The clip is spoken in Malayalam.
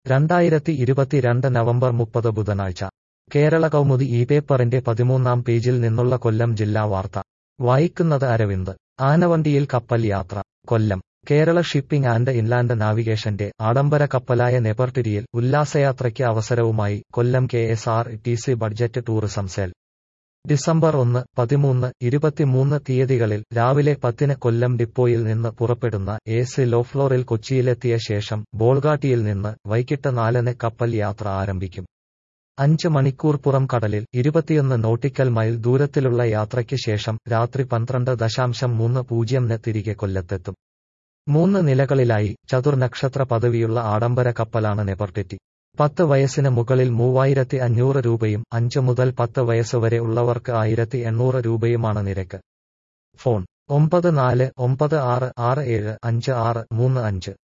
രണ്ടായിരത്തി ഇരുപത്തിരണ്ട് നവംബർ മുപ്പത് ബുധനാഴ്ച കേരള കൗമുദി ഈ പേപ്പറിന്റെ പതിമൂന്നാം പേജിൽ നിന്നുള്ള കൊല്ലം ജില്ലാ വാർത്ത വായിക്കുന്നത് അരവിന്ദ് ആനവണ്ടിയിൽ കപ്പൽ യാത്ര Kollam Kerala shipping and inland നാവിഗേഷന്റെ ആഡംബര കപ്പലായ നെപർട്ടിരിയിൽ ഉല്ലാസയാത്രയ്ക്ക് അവസരവുമായി Kollam K S R T C budget tourism cell December ഒന്ന് പതിമൂന്ന് ഇരുപത്തിമൂന്ന് തീയതികളിൽ രാവിലെ പത്തിന് കൊല്ലം ഡിപ്പോയിൽ നിന്ന് പുറപ്പെടുന്ന എ സി ലോ ഫ്ലോറിൽ കൊച്ചിയിലെത്തിയ ശേഷം ബോൾഗാട്ടിയിൽ നിന്ന് വൈകിട്ട് നാലിന് കപ്പൽ യാത്ര ആരംഭിക്കും അഞ്ച് മണിക്കൂർ പുറം കടലിൽ ഇരുപത്തിയൊന്ന് നോട്ടിക്കൽ മൈൽ ദൂരത്തിലുള്ള യാത്രയ്ക്ക് ശേഷം രാത്രി പന്ത്രണ്ട് ദശാംശം മൂന്ന് പൂജ്യംന് തിരികെ കൊല്ലത്തെത്തും മൂന്ന് നിലകളിലായി ചതുർനക്ഷത്ര പദവിയുള്ള ആഡംബര കപ്പലാണ് നെപർട്ടിറ്റി പത്ത് വയസ്സിന് മുകളിൽ മൂവായിരത്തി അഞ്ഞൂറ് രൂപയും അഞ്ച് മുതൽ പത്ത് വയസ്സ് വരെ ഉള്ളവർക്ക് ആയിരത്തി എണ്ണൂറ് രൂപയുമാണ് നിരക്ക് ഫോൺ ഒമ്പത് നാല് ഒമ്പത് ആറ് ആറ് ഏഴ് അഞ്ച് ആറ് മൂന്ന് അഞ്ച്